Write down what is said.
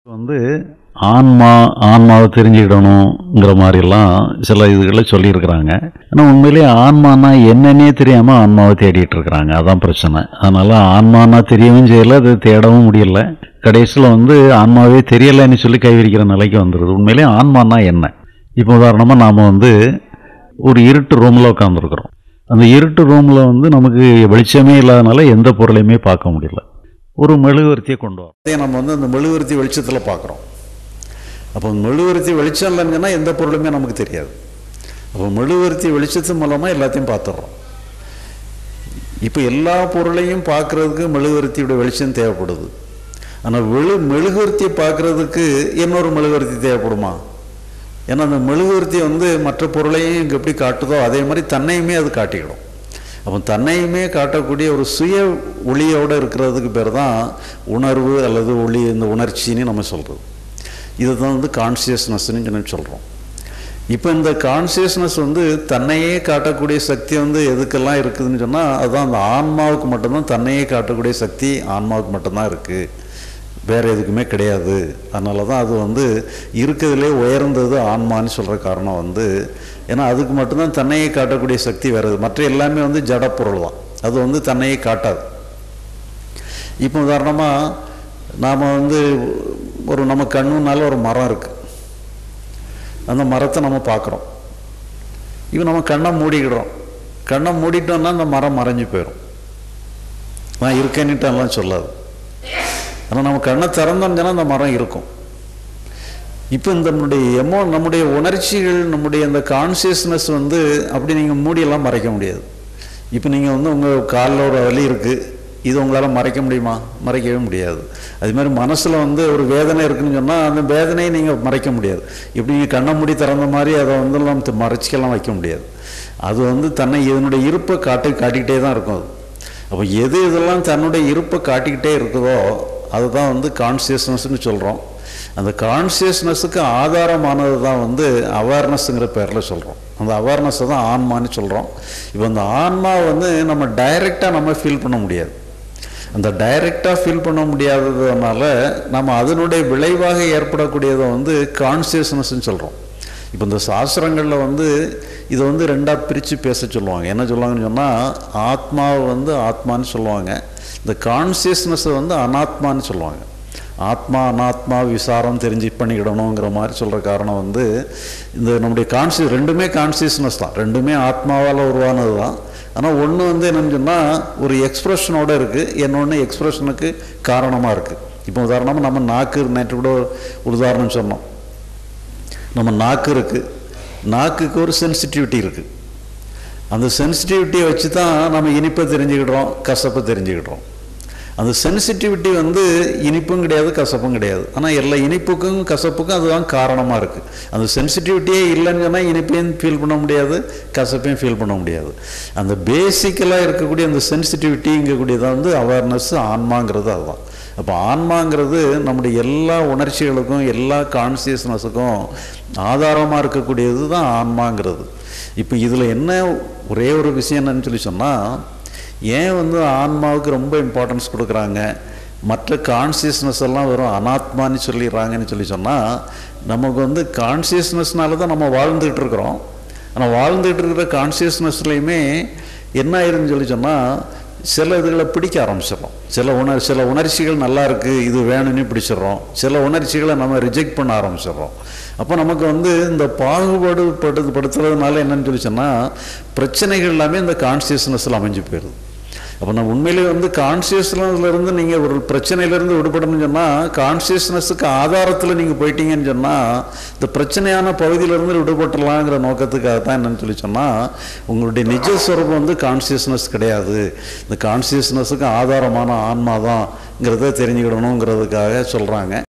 வந்து ஆன்மா ஆன்மாவை தெரிஞ்சுக்கிடணுங்கிற மாதிரிலாம் சில இதுகளை சொல்லியிருக்கிறாங்க ஆனால் உண்மையிலேயே ஆன்மானா என்னன்னே தெரியாமல் ஆன்மாவை தேடிட்டு இருக்கிறாங்க அதான் பிரச்சனை அதனால் ஆன்மானா தெரியவும் செய்யலை அது தேடவும் முடியல கடைசியில் வந்து ஆன்மாவே தெரியலைன்னு சொல்லி கைவிரிக்கிற நிலைக்கு வந்துடுது உண்மையிலேயே ஆன்மானா என்ன இப்போ உதாரணமாக நாம் வந்து ஒரு இருட்டு ரூமில் உட்காந்துருக்குறோம் அந்த இருட்டு ரூமில் வந்து நமக்கு வெளிச்சமே இல்லாதனால எந்த பொருளையுமே பார்க்க முடியல ஒரு மெழுகுவர்த்தியை கொண்டு வரோம் அதே நம்ம வந்து அந்த மெழுகுவர்த்தி வெளிச்சத்தில் பார்க்குறோம் அப்போ மெழுகுவர்த்தி வெளிச்சம் இல்லைன்னு சொன்னால் எந்த பொருளுமே நமக்கு தெரியாது அப்போ மெழுகுவர்த்தி வெளிச்சத்து மூலமாக எல்லாத்தையும் பார்த்துடுறோம் இப்போ எல்லா பொருளையும் பார்க்குறதுக்கு மெழுகுவர்த்தியோட வெளிச்சம் தேவைப்படுது ஆனால் வெளு மெழுகுவர்த்தியை பார்க்குறதுக்கு இன்னொரு மெழுகுவர்த்தி தேவைப்படுமா ஏன்னா அந்த மெழுகுவர்த்தி வந்து மற்ற பொருளையும் இங்கே எப்படி காட்டுதோ அதே மாதிரி தன்னையுமே அது காட்டிக்கிடும் அப்போ தன்னையுமே காட்டக்கூடிய ஒரு சுய ஒளியோடு இருக்கிறதுக்கு பேர் தான் உணர்வு அல்லது ஒளி இந்த உணர்ச்சின்னு நம்ம சொல்கிறது இதை தான் வந்து கான்சியஸ்னஸ்ன்னு சொல்லி சொல்கிறோம் இப்போ இந்த கான்சியஸ்னஸ் வந்து தன்னையே காட்டக்கூடிய சக்தி வந்து எதுக்கெல்லாம் இருக்குதுன்னு சொன்னால் அதுதான் அந்த ஆன்மாவுக்கு மட்டும்தான் தன்னையே காட்டக்கூடிய சக்தி ஆன்மாவுக்கு மட்டும்தான் இருக்குது வேறு எதுக்குமே கிடையாது அதனால தான் அது வந்து இருக்கிறதுலே உயர்ந்தது ஆன்மான்னு சொல்கிற காரணம் வந்து ஏன்னா அதுக்கு மட்டும்தான் தன்னையே காட்டக்கூடிய சக்தி வேறு மற்ற எல்லாமே வந்து ஜடப்பொருள் தான் அது வந்து தன்னையே காட்டாது இப்போ உதாரணமாக நாம் வந்து ஒரு நம்ம கண்ணுனால ஒரு மரம் இருக்குது அந்த மரத்தை நம்ம பார்க்குறோம் இப்போ நம்ம கண்ணை மூடிக்கிடுறோம் கண்ணை மூடிட்டோம்னா அந்த மரம் மறைஞ்சு போயிடும் நான் இருக்கேன்னுட்டெல்லாம் சொல்லாது ஆனால் நம்ம கண்ணை திறந்தோம்னு சொன்னால் அந்த மரம் இருக்கும் இப்போ இந்த நம்முடைய எமோ நம்முடைய உணர்ச்சிகள் நம்முடைய அந்த கான்சியஸ்னஸ் வந்து அப்படி நீங்கள் மூடியெல்லாம் மறைக்க முடியாது இப்போ நீங்கள் வந்து உங்கள் காலில் ஒரு வலி இருக்குது இது உங்களால் மறைக்க முடியுமா மறைக்கவே முடியாது அது மாதிரி மனசில் வந்து ஒரு வேதனை இருக்குன்னு சொன்னால் அந்த வேதனையை நீங்கள் மறைக்க முடியாது இப்படி நீங்கள் கண்ணை மூடி திறந்த மாதிரி அதை வந்து நம்ம மறைச்சிக்கெல்லாம் வைக்க முடியாது அது வந்து தன்னை இதனுடைய இருப்பை காட்டி காட்டிக்கிட்டே தான் இருக்கும் அது அப்போ எது இதெல்லாம் தன்னுடைய இருப்பை காட்டிக்கிட்டே இருக்குதோ அதுதான் வந்து கான்சியஸ்னஸ்னு சொல்கிறோம் அந்த கான்சியஸ்னஸுக்கு ஆதாரமானது தான் வந்து அவேர்னஸ்ங்கிற பேரில் சொல்கிறோம் அந்த அவேர்னஸை தான் ஆன்மான்னு சொல்கிறோம் இப்போ அந்த ஆன்மா வந்து நம்ம டைரெக்டாக நம்ம ஃபீல் பண்ண முடியாது அந்த டைரெக்டாக ஃபீல் பண்ண முடியாததுனால நம்ம அதனுடைய விளைவாக ஏற்படக்கூடியதை வந்து கான்சியஸ்னஸ்ன்னு சொல்கிறோம் இப்போ இந்த சாஸ்திரங்களில் வந்து இதை வந்து ரெண்டாக பிரித்து பேச சொல்லுவாங்க என்ன சொல்லுவாங்கன்னு சொன்னால் ஆத்மாவை வந்து ஆத்மான்னு சொல்லுவாங்க இந்த கான்சியஸ்னஸை வந்து அனாத்மான்னு சொல்லுவாங்க ஆத்மா அனாத்மா விசாரம் தெரிஞ்சு பண்ணிக்கிடணுங்கிற மாதிரி சொல்கிற காரணம் வந்து இந்த நம்முடைய கான்சியஸ் ரெண்டுமே கான்சியஸ்னஸ் தான் ரெண்டுமே ஆத்மாவால் உருவானது தான் ஆனால் ஒன்று வந்து என்னன்னு சொன்னால் ஒரு எக்ஸ்ப்ரெஷனோடு இருக்குது இன்னொன்று எக்ஸ்ப்ரெஷனுக்கு காரணமாக இருக்குது இப்போ உதாரணமாக நம்ம நாக்கு நேற்று கூட ஒரு உதாரணம் சொன்னோம் நம்ம நாக்கு இருக்குது நாக்குக்கு ஒரு சென்சிட்டிவிட்டி இருக்குது அந்த சென்சிட்டிவிட்டியை வச்சு தான் நம்ம இனிப்பை தெரிஞ்சுக்கிடுறோம் கசப்பை தெரிஞ்சுக்கிடுறோம் அந்த சென்சிட்டிவிட்டி வந்து இனிப்பும் கிடையாது கசப்பும் கிடையாது ஆனால் எல்லா இனிப்புக்கும் கசப்புக்கும் அதுதான் காரணமாக இருக்குது அந்த சென்சிட்டிவிட்டியே இல்லைன்னு சொன்னால் இனிப்பையும் ஃபீல் பண்ண முடியாது கசப்பையும் ஃபீல் பண்ண முடியாது அந்த பேசிக்கலாக இருக்கக்கூடிய அந்த சென்சிட்டிவிட்டிங்கக்கூடியதான் வந்து அவேர்னஸ் ஆன்மாங்கிறது அதுதான் அப்போ ஆன்மாங்கிறது நம்முடைய எல்லா உணர்ச்சிகளுக்கும் எல்லா கான்சியஸ்னஸுக்கும் ஆதாரமாக இருக்கக்கூடியது தான் ஆன்மாங்கிறது இப்போ இதில் என்ன ஒரே ஒரு விஷயம் என்னன்னு சொல்லி சொன்னால் ஏன் வந்து ஆன்மாவுக்கு ரொம்ப இம்பார்ட்டன்ஸ் கொடுக்குறாங்க மற்ற கான்சியஸ்னஸ் எல்லாம் வெறும் அனாத்மான்னு சொல்லிடுறாங்கன்னு சொல்லி சொன்னால் நமக்கு வந்து கான்சியஸ்னஸ்னால தான் நம்ம வாழ்ந்துகிட்டு இருக்கிறோம் ஆனால் வாழ்ந்துகிட்டு இருக்கிற கான்சியஸ்னஸ்லையுமே என்ன ஆயிருன்னு சொல்லி சொன்னால் சில இதுகளை பிடிக்க ஆரம்பிச்சிடறோம் சில உணர் சில உணர்ச்சிகள் நல்லா இருக்குது இது வேணும்னு பிடிச்சிடுறோம் சில உணர்ச்சிகளை நம்ம ரிஜெக்ட் பண்ண ஆரம்பிச்சிடுறோம் அப்போ நமக்கு வந்து இந்த பாகுபாடு படுத்து படுத்துறதுனால என்னன்னு சொல்லி சொன்னால் பிரச்சனைகள் எல்லாமே இந்த கான்சியஸ்னஸில் அமைஞ்சு போயிடுது அப்போ நம்ம உண்மையிலே வந்து கான்சியஸ்னஸ்லேருந்து நீங்கள் ஒரு பிரச்சனையிலேருந்து விடுபடணும்னு சொன்னால் கான்சியஸ்னஸுக்கு ஆதாரத்தில் நீங்கள் போயிட்டீங்கன்னு சொன்னால் இந்த பிரச்சனையான பகுதியிலேருந்து விடுபட்டுலாங்கிற நோக்கத்துக்காக தான் என்னன்னு சொல்லி சொன்னால் உங்களுடைய நிஜஸ்வரூபம் வந்து கான்சியஸ்னஸ் கிடையாது இந்த கான்சியஸ்னஸுக்கு ஆதாரமான ஆன்மா தான்ங்கிறத தெரிஞ்சுக்கிடணுங்கிறதுக்காக சொல்கிறாங்க